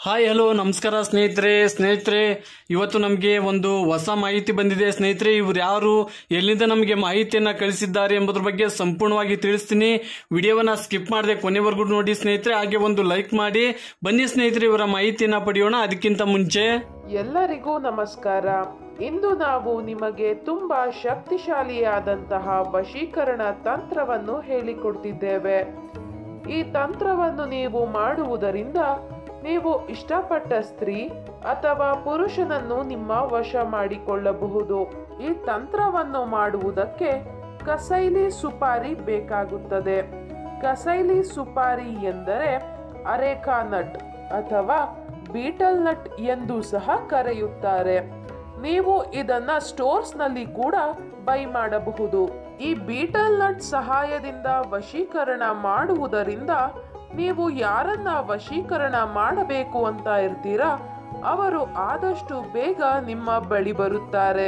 hi hello ನಮಸ್ಕಾರ ಸ್ನೇಹಿತರೆ ಸ್ನೇಹಿತರೆ ಇವತ್ತು ನಮಗೆ ಒಂದು ಹೊಸ ಮಾಹಿತಿ ಬಂದಿದೆ ಸ್ನೇಹಿತರೆ ಇವ್ರು ಯಾರು ಎಲ್ಲಿಂದ ನಮಗೆ ಮಾಹಿತಿಯನ್ನು ಕಳಿಸಿದ್ದಾರೆ ಎಂಬುದ್ರ ಬಗ್ಗೆ ಸಂಪೂರ್ಣವಾಗಿ ತಿಳಿಸ್ತೀನಿ ವಿಡಿಯೋವನ್ನ ಸ್ಕಿಪ್ ಮಾಡದೆ ಕೊನೆವರೆಗೂ ನೋಡಿ ಸ್ನೇಹಿತರೆ ಹಾಗೆ ಒಂದು ಲೈಕ್ ಮಾಡಿ ಬನ್ನಿ ಸ್ನೇಹಿತರೆ ಇವರ ಮಾಹಿತಿಯನ್ನು ಪಡೆಯೋಣ ಅದಕ್ಕಿಂತ ಮುಂಚೆ ಎಲ್ಲರಿಗೂ ನಮಸ್ಕಾರ ಇಂದು ನಾವು ನಿಮಗೆ ತುಂಬಾ ಶಕ್ತಿಶಾಲಿಯಾದಂತಹ ವಶೀಕರಣ ತಂತ್ರವನ್ನು ಹೇಳಿಕೊಡ್ತಿದ್ದೇವೆ ಈ ತಂತ್ರವನ್ನು ನೀವು ಮಾಡುವುದರಿಂದ ನೀವು ಇಷ್ಟಪಟ್ಟ ಸ್ತ್ರೀ ಅಥವಾ ಪುರುಷನನ್ನು ನಿಮ್ಮ ವಶ ಮಾಡಿಕೊಳ್ಳಬಹುದು ಈ ತಂತ್ರವನ್ನು ಮಾಡುವುದಕ್ಕೆ ಕಸೈಲಿ ಸುಪಾರಿ ಬೇಕಾಗುತ್ತದೆ ಕಸೈಲಿ ಸುಪಾರಿ ಎಂದರೆ ಅರೇಕಾ ನಟ್ ಅಥವಾ ಬೀಟಲ್ ನಟ್ ಎಂದು ಸಹ ಕರೆಯುತ್ತಾರೆ ನೀವು ಇದನ್ನ ಸ್ಟೋರ್ಸ್ ನಲ್ಲಿ ಕೂಡ ಬೈ ಮಾಡಬಹುದು ಈ ಬೀಟಲ್ ನಟ್ ಸಹಾಯದಿಂದ ವಶೀಕರಣ ಮಾಡುವುದರಿಂದ ನೀವು ಯಾರನ್ನ ವಶೀಕರಣ ಮಾಡಬೇಕು ಅಂತ ಇರ್ತೀರಾ ಅವರು ಆದಷ್ಟು ಬೇಗ ನಿಮ್ಮ ಬಳಿ ಬರುತ್ತಾರೆ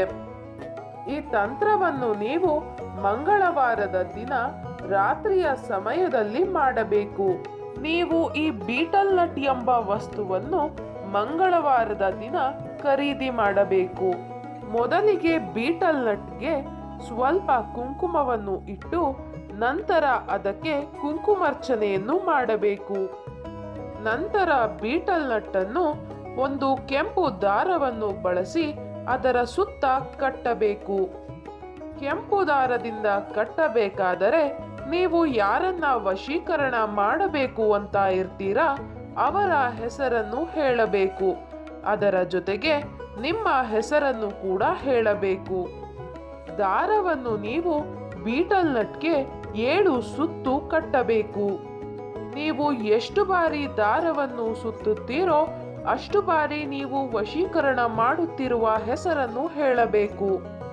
ಈ ತಂತ್ರವನ್ನು ನೀವು ಮಂಗಳವಾರದ ದಿನ ರಾತ್ರಿಯ ಸಮಯದಲ್ಲಿ ಮಾಡಬೇಕು ನೀವು ಈ ಬೀಟಲ್ ನಟ್ ಎಂಬ ವಸ್ತುವನ್ನು ಮಂಗಳವಾರದ ದಿನ ಖರೀದಿ ಮಾಡಬೇಕು ಮೊದಲಿಗೆ ಬೀಟಲ್ ನಟ್ಗೆ ಸ್ವಲ್ಪ ಕುಂಕುಮವನ್ನು ಇಟ್ಟು ನಂತರ ಅದಕ್ಕೆ ಕುಂಕುಮಾರ್ಚನೆಯನ್ನು ಮಾಡಬೇಕು ನಂತರ ಬೀಟಲ್ ನಟ್ಟನ್ನು ಒಂದು ಕೆಂಪು ದಾರವನ್ನು ಬಳಸಿ ಅದರ ಸುತ್ತ ಕಟ್ಟಬೇಕು ಕೆಂಪು ದಾರದಿಂದ ಕಟ್ಟಬೇಕಾದರೆ ನೀವು ಯಾರನ್ನ ವಶೀಕರಣ ಮಾಡಬೇಕು ಅಂತ ಇರ್ತೀರಾ ಅವರ ಹೆಸರನ್ನು ಹೇಳಬೇಕು ಅದರ ಜೊತೆಗೆ ನಿಮ್ಮ ಹೆಸರನ್ನು ಕೂಡ ಹೇಳಬೇಕು ದಾರವನ್ನು ನೀವು ಬೀಟಲ್ ನಟ್ಗೆ ಏಳು ಸುತ್ತು ಕಟ್ಟಬೇಕು ನೀವು ಎಷ್ಟು ಬಾರಿ ದಾರವನ್ನು ಸುತ್ತುತ್ತೀರೋ ಅಷ್ಟು ಬಾರಿ ನೀವು ವಶೀಕರಣ ಮಾಡುತ್ತಿರುವ ಹೆಸರನ್ನು ಹೇಳಬೇಕು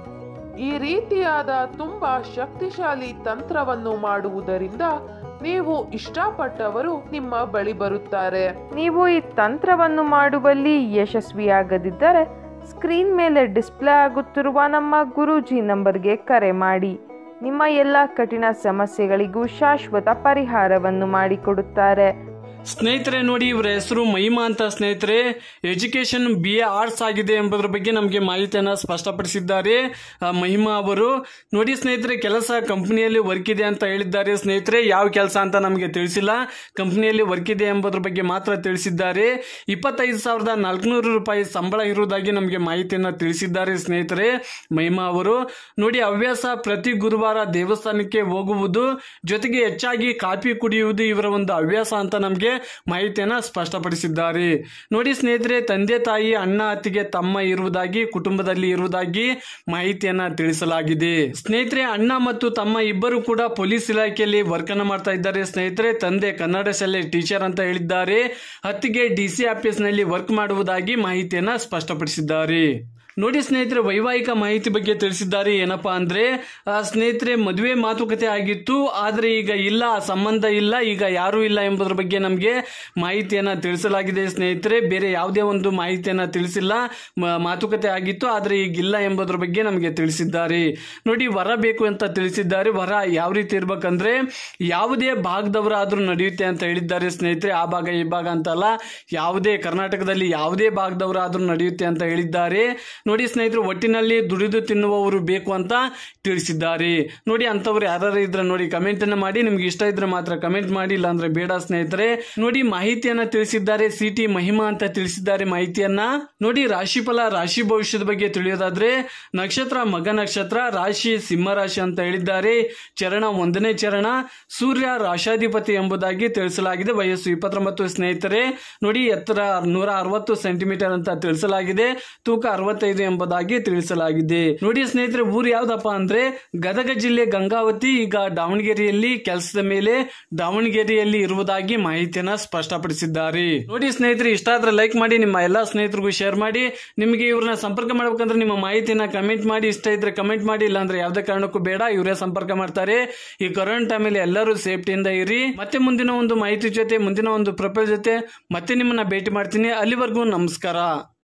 ಈ ರೀತಿಯಾದ ತುಂಬಾ ಶಕ್ತಿಶಾಲಿ ತಂತ್ರವನ್ನು ಮಾಡುವುದರಿಂದ ನೀವು ಇಷ್ಟಪಟ್ಟವರು ನಿಮ್ಮ ಬಳಿ ಬರುತ್ತಾರೆ ನೀವು ಈ ತಂತ್ರವನ್ನು ಮಾಡುವಲ್ಲಿ ಯಶಸ್ವಿಯಾಗದಿದ್ದರೆ ಸ್ಕ್ರೀನ್ ಮೇಲೆ ಡಿಸ್ಪ್ಲೇ ಆಗುತ್ತಿರುವ ನಮ್ಮ ಗುರೂಜಿ ನಂಬರ್ಗೆ ಕರೆ ಮಾಡಿ ನಿಮ್ಮ ಎಲ್ಲ ಕಠಿಣ ಸಮಸ್ಯೆಗಳಿಗೂ ಶಾಶ್ವತ ಪರಿಹಾರವನ್ನು ಮಾಡಿಕೊಡುತ್ತಾರೆ ಸ್ನೇಹಿತರೆ ನೋಡಿ ಇವರ ಹೆಸರು ಮಹಿಮಾ ಅಂತ ಸ್ನೇಹಿತರೆ ಎಜುಕೇಶನ್ ಬಿ ಎ ಆರ್ಟ್ಸ್ ಆಗಿದೆ ಎಂಬುದರ ಬಗ್ಗೆ ನಮಗೆ ಮಾಹಿತಿಯನ್ನು ಸ್ಪಷ್ಟಪಡಿಸಿದ್ದಾರೆ ಆ, ಮಹಿಮಾ ಅವರು ನೋಡಿ ಸ್ನೇಹಿತರೆ ಕೆಲಸ ಕಂಪನಿಯಲ್ಲಿ ವರ್ಕ್ ಇದೆ ಅಂತ ಹೇಳಿದ್ದಾರೆ ಸ್ನೇಹಿತರೆ ಯಾವ ಕೆಲಸ ಅಂತ ನಮಗೆ ತಿಳಿಸಿಲ್ಲ ಕಂಪನಿಯಲ್ಲಿ ವರ್ಕ್ ಇದೆ ಎಂಬುದರ ಬಗ್ಗೆ ಮಾತ್ರ ತಿಳಿಸಿದ್ದಾರೆ ಇಪ್ಪತ್ತೈದು ಸಾವಿರದ ನಾಲ್ಕುನೂರು ರೂಪಾಯಿ ಸಂಬಳ ಇರುವುದಾಗಿ ನಮಗೆ ಮಾಹಿತಿಯನ್ನು ತಿಳಿಸಿದ್ದಾರೆ ಸ್ನೇಹಿತರೆ ಮಹಿಮಾ ಅವರು ನೋಡಿ ಹವ್ಯಾಸ ಪ್ರತಿ ಗುರುವಾರ ದೇವಸ್ಥಾನಕ್ಕೆ ಹೋಗುವುದು ಜೊತೆಗೆ ಹೆಚ್ಚಾಗಿ ಕಾಫಿ ಕುಡಿಯುವುದು ಇವರ ಒಂದು ಹವ್ಯಾಸ ಅಂತ ನಮಗೆ ಮಾಹಿತಿಯನ್ನು ಸ್ಪಷ್ಟಪಡಿಸಿದ್ದಾರೆ ನೋಡಿ ಸ್ನೇಹಿತರೆ ತಂದೆ ತಾಯಿ ಅಣ್ಣ ಅತ್ತಿಗೆ ತಮ್ಮ ಇರುವುದಾಗಿ ಕುಟುಂಬದಲ್ಲಿ ಇರುವುದಾಗಿ ಮಾಹಿತಿಯನ್ನ ತಿಳಿಸಲಾಗಿದೆ ಸ್ನೇಹಿತರೆ ಅಣ್ಣ ಮತ್ತು ತಮ್ಮ ಇಬ್ಬರು ಕೂಡ ಪೊಲೀಸ್ ಇಲಾಖೆಯಲ್ಲಿ ವರ್ಕ್ ಅನ್ನ ಮಾಡ್ತಾ ಇದ್ದಾರೆ ಸ್ನೇಹಿತರೆ ತಂದೆ ಕನ್ನಡ ಶಾಲೆ ಟೀಚರ್ ಅಂತ ಹೇಳಿದ್ದಾರೆ ಅತ್ತಿಗೆ ಡಿ ಸಿ ಆಫೀಸ್ನಲ್ಲಿ ವರ್ಕ್ ಮಾಡುವುದಾಗಿ ಮಾಹಿತಿಯನ್ನ ಸ್ಪಷ್ಟಪಡಿಸಿದ್ದಾರೆ ನೋಡಿ ಸ್ನೇಹಿತರೆ ವೈವಾಹಿಕ ಮಾಹಿತಿ ಬಗ್ಗೆ ತಿಳಿಸಿದ್ದಾರೆ ಏನಪ್ಪಾ ಅಂದ್ರೆ ಆ, ಸ್ನೇಹಿತರೆ ಮದುವೆ ಮಾತುಕತೆ ಆಗಿತ್ತು ಆದರೆ ಈಗ ಇಲ್ಲ ಆ ಸಂಬಂಧ ಇಲ್ಲ ಈಗ ಯಾರೂ ಇಲ್ಲ ಎಂಬುದರ ಬಗ್ಗೆ ನಮಗೆ ಮಾಹಿತಿಯನ್ನ ತಿಳಿಸಲಾಗಿದೆ ಸ್ನೇಹಿತರೆ ಬೇರೆ ಯಾವುದೇ ಒಂದು ಮಾಹಿತಿಯನ್ನ ತಿಳಿಸಿಲ್ಲ ಮ- ಮಾತುಕತೆ ಆಗಿತ್ತು ಆದರೆ ಈಗ ಇಲ್ಲ ಎಂಬುದರ ಬಗ್ಗೆ ನಮಗೆ ತಿಳಿಸಿದ್ದಾರೆ ನೋಡಿ ವರ ಬೇಕು ಅಂತ ತಿಳಿಸಿದ್ದಾರೆ ವರ ಯಾವ ರೀತಿ ಇರ್ಬೇಕಂದ್ರೆ ಯಾವುದೇ ಭಾಗದವರಾದ್ರೂ ನಡೆಯುತ್ತೆ ಅಂತ ಹೇಳಿದ್ದಾರೆ ಸ್ನೇಹಿತರೆ ಆ ಭಾಗ ಈ ಭಾಗ ಅಂತಲ್ಲ ಯಾವುದೇ ಕರ್ನಾಟಕದಲ್ಲಿ ಯಾವುದೇ ಭಾಗದವರಾದ್ರೂ ನಡೆಯುತ್ತೆ ಅಂತ ಹೇಳಿದ್ದಾರೆ ನೋಡಿ ಸ್ನೇಹಿತರು ಒಟ್ಟಿನಲ್ಲಿ ದುಡಿದು ತಿನ್ನುವವರು ಬೇಕು ಅಂತ ತಿಳಿಸಿದ್ದಾರೆ ನೋಡಿ ಅಂತವ್ರು ಯಾರು ಇದ್ರೆ ನೋಡಿ ಕಮೆಂಟ್ ಅನ್ನ ಮಾಡಿ ನಿಮ್ಗೆ ಇಷ್ಟ ಇದ್ರೆ ಮಾತ್ರ ಕಮೆಂಟ್ ಮಾಡಿ ಇಲ್ಲ ಅಂದ್ರೆ ಬೇಡ ಸ್ನೇಹಿತರೆ ನೋಡಿ ಮಾಹಿತಿಯನ್ನ ತಿಳಿಸಿದ್ದಾರೆ ಸಿ ಟಿ ಮಹಿಮಾ ಅಂತ ತಿಳಿಸಿದ್ದಾರೆ ಮಾಹಿತಿಯನ್ನ ನೋಡಿ ರಾಶಿಫಲ ರಾಶಿ ಭವಿಷ್ಯದ ಬಗ್ಗೆ ತಿಳಿಯೋದಾದ್ರೆ ನಕ್ಷತ್ರ ಮಗ ನಕ್ಷತ್ರ ರಾಶಿ ಸಿಂಹ ರಾಶಿ ಅಂತ ಹೇಳಿದ್ದಾರೆ ಚರಣ ಒಂದನೇ ಚರಣ ಸೂರ್ಯ ರಾಶಾಧಿಪತಿ ಎಂಬುದಾಗಿ ತಿಳಿಸಲಾಗಿದೆ ವಯಸ್ಸು ಇಪ್ಪತ್ತೊಂಬತ್ತು ಸ್ನೇಹಿತರೆ ನೋಡಿ ಎತ್ತರ ನೂರ ಅರವತ್ತು ಸೆಂಟಿಮೀಟರ್ ಅಂತ ತಿಳಿಸಲಾಗಿದೆ ತೂಕ ಅರವತ್ತೈದು ಎಂಬುದಾಗಿ ತಿಳಿಸಲಾಗಿದೆ ನೋಡಿ ಸ್ನೇಹಿತರೆ ಊರು ಯಾವ್ದಪ್ಪ ಅಂದ್ರೆ ಗದಗ ಜಿಲ್ಲೆ ಗಂಗಾವತಿ ಈಗ ದಾವಣಗೆರೆಯಲ್ಲಿ ಕೆಲಸದ ಮೇಲೆ ದಾವಣಗೆರೆಯಲ್ಲಿ ಇರುವುದಾಗಿ ಮಾಹಿತಿಯನ್ನ ಸ್ಪಷ್ಟಪಡಿಸಿದ್ದಾರೆ ನೋಡಿ ಸ್ನೇಹಿತರೆ ಇಷ್ಟ ಆದ್ರೆ ಲೈಕ್ ಮಾಡಿ ನಿಮ್ಮ ಎಲ್ಲಾ ಸ್ನೇಹಿತರಿಗೂ ಶೇರ್ ಮಾಡಿ ನಿಮಗೆ ಇವ್ರನ್ನ ಸಂಪರ್ಕ ಮಾಡ್ಬೇಕಂದ್ರೆ ನಿಮ್ಮ ಮಾಹಿತಿಯನ್ನ ಕಮೆಂಟ್ ಮಾಡಿ ಇಷ್ಟ ಇದ್ರೆ ಕಮೆಂಟ್ ಮಾಡಿ ಇಲ್ಲಾಂದ್ರೆ ಯಾವುದೇ ಕಾರಣಕ್ಕೂ ಬೇಡ ಇವರೇ ಸಂಪರ್ಕ ಮಾಡ್ತಾರೆ ಈ ಕೊರೋನಾ ಟೈಮಲ್ಲಿ ಎಲ್ಲರೂ ಸೇಫ್ಟಿಯಿಂದ ಇರಿ ಮತ್ತೆ ಮುಂದಿನ ಒಂದು ಮಾಹಿತಿ ಜೊತೆ ಮುಂದಿನ ಒಂದು ಪ್ರೊಫೈಲ್ ಜೊತೆ ಮತ್ತೆ ನಿಮ್ಮನ್ನ ಭೇಟಿ ಮಾಡ್ತೀನಿ ಅಲ್ಲಿವರೆಗೂ ನಮಸ್ಕಾರ